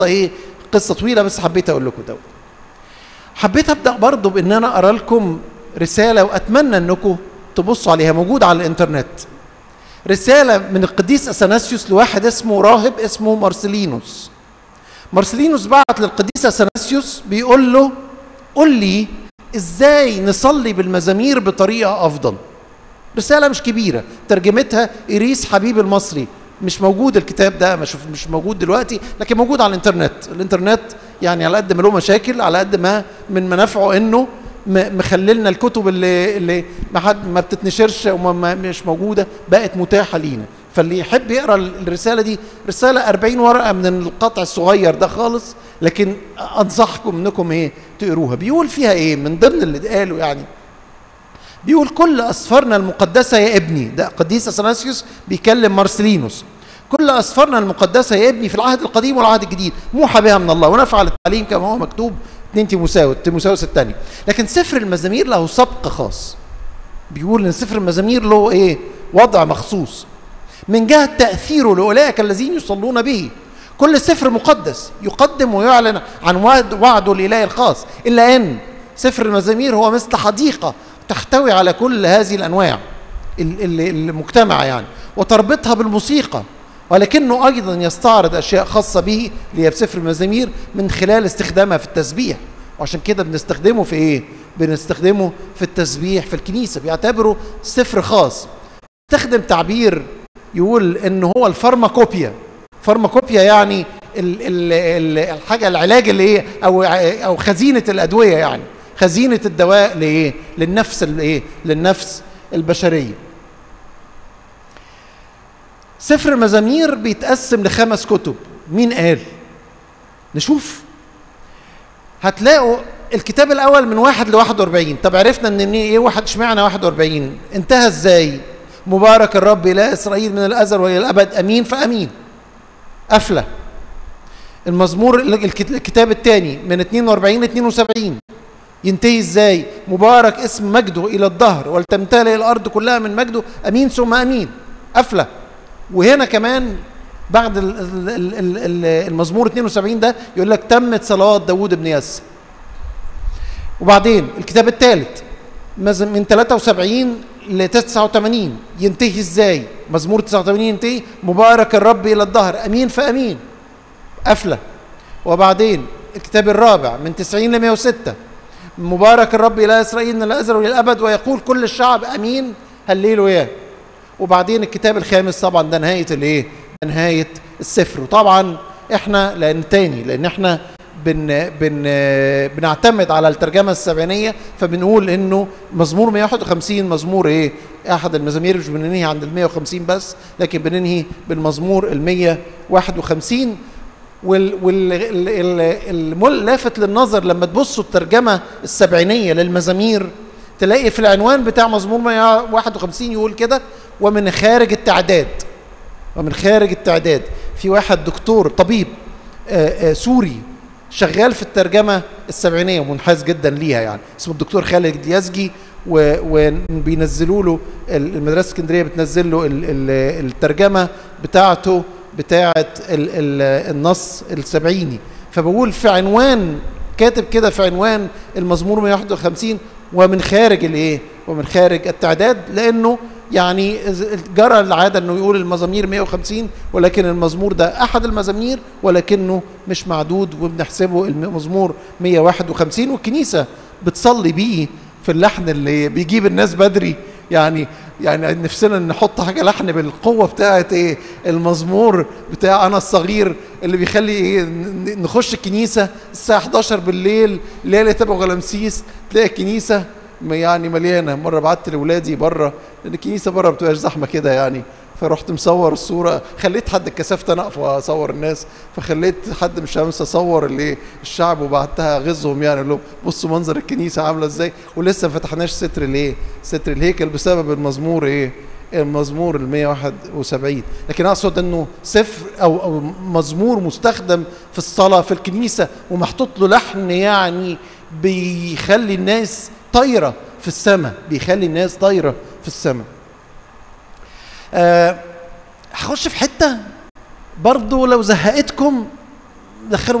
ايه قصه طويله بس حبيت اقول لكم دوت حبيت ابدا برضو بان انا اقرا لكم رساله واتمنى انكم تبصوا عليها موجوده على الانترنت رساله من القديس اثناسيوس لواحد اسمه راهب اسمه مارسلينوس مارسلينوس بعت للقديس اثناسيوس بيقول له قل لي ازاي نصلي بالمزامير بطريقه افضل رساله مش كبيره ترجمتها اريس حبيب المصري مش موجود الكتاب ده مش مش موجود دلوقتي لكن موجود على الانترنت الانترنت يعني على قد ما له مشاكل على قد ما من منافعه انه مخللنا الكتب اللي اللي ما حد ما بتتنشرش وما مش موجوده بقت متاحه لينا فاللي يحب يقرا الرساله دي رساله 40 ورقه من القطع الصغير ده خالص لكن انصحكم انكم ايه تقروها بيقول فيها ايه من ضمن اللي قاله يعني بيقول كل اسفارنا المقدسه يا ابني ده قديس اثناسيوس بيكلم مارسلينوس كل اسفارنا المقدسه يا ابني في العهد القديم والعهد الجديد موحى بها من الله ونفعل التعليم كما هو مكتوب 2 تيموساوس تيموساوس الثاني لكن سفر المزامير له سبق خاص بيقول ان سفر المزامير له ايه وضع مخصوص من جهه تاثيره لاولئك الذين يصلون به كل سفر مقدس يقدم ويعلن عن وعد وعده الاله الخاص الا ان سفر المزامير هو مثل حديقه تحتوي على كل هذه الانواع المجتمعه يعني وتربطها بالموسيقى ولكنه ايضا يستعرض اشياء خاصه به اللي هي في سفر المزامير من خلال استخدامها في التسبيح وعشان كده بنستخدمه في ايه؟ بنستخدمه في التسبيح في الكنيسه بيعتبره سفر خاص استخدم تعبير يقول ان هو الفارماكوبيا فارماكوبيا يعني ال ال ال الحاجه العلاج اللي ايه او او خزينه الادويه يعني خزينه الدواء لايه؟ للنفس الايه؟ للنفس البشريه. سفر المزامير بيتقسم لخمس كتب، مين قال؟ نشوف هتلاقوا الكتاب الاول من واحد ل 41 طب عرفنا ان ايه واحد اشمعنى 41 انتهى ازاي مبارك الرب اله اسرائيل من الازل والى الابد امين فامين قفله المزمور الكتاب الثاني من 42 ل 72 ينتهي ازاي مبارك اسم مجده الى الدهر ولتمتلئ الارض كلها من مجده امين ثم امين قفله وهنا كمان بعد المزمور 72 ده يقول لك تمت صلاه داوود بن يس وبعدين الكتاب الثالث من 73 ل 89 ينتهي ازاي مزمور 89 ينتهي مبارك الرب الى الدهر امين فامين قفله وبعدين الكتاب الرابع من 90 ل 106 مبارك الرب الى اسرائيل من الازل والى الابد ويقول كل الشعب امين هللويا وبعدين الكتاب الخامس طبعا ده نهايه الايه؟ نهايه السفر وطبعا احنا لان تاني لان احنا بن بن بنعتمد على الترجمه السبعينيه فبنقول انه مزمور 151 مزمور ايه؟ احد المزامير مش بننهي عند ال 150 بس لكن بننهي بالمزمور ال 151 واللافت للنظر لما تبصوا الترجمه السبعينيه للمزامير تلاقي في العنوان بتاع مزمور 151 يقول كده ومن خارج التعداد ومن خارج التعداد في واحد دكتور طبيب آآ آآ سوري شغال في الترجمه السبعينيه ومنحاز جدا ليها يعني اسمه الدكتور خالد اليزجي وبينزلوا له المدرسه الاسكندريه بتنزل له الترجمه بتاعته بتاعه النص السبعيني فبقول في عنوان كاتب كده في عنوان المزمور 151 ومن خارج الايه؟ ومن خارج التعداد لانه يعني جرى العاده انه يقول المزامير 150 ولكن المزمور ده احد المزامير ولكنه مش معدود وبنحسبه المزمور 151 والكنيسه بتصلي بيه في اللحن اللي بيجيب الناس بدري يعني يعني نفسنا نحط حاجه لحن بالقوه بتاعت ايه المزمور بتاع انا الصغير اللي بيخلي ايه نخش الكنيسه الساعه 11 بالليل ليله ابو غلامسيس تلاقي الكنيسه يعني مليانه مره بعت لاولادي بره لان الكنيسه بره ما بتبقاش زحمه كده يعني فرحت مصور الصوره خليت حد اتكسفت انا اقف واصور الناس فخليت حد مش همس اصور اللي الشعب وبعتها غزهم يعني لهم بصوا منظر الكنيسه عامله ازاي ولسه ما فتحناش ستر الايه ستر الهيكل بسبب المزمور ايه المزمور ال 171 لكن اقصد انه سفر او او مزمور مستخدم في الصلاه في الكنيسه ومحطوط له لحن يعني بيخلي الناس طايره في السماء بيخلي الناس طايره في السماء أه هخش في حته برضو لو زهقتكم دخلوا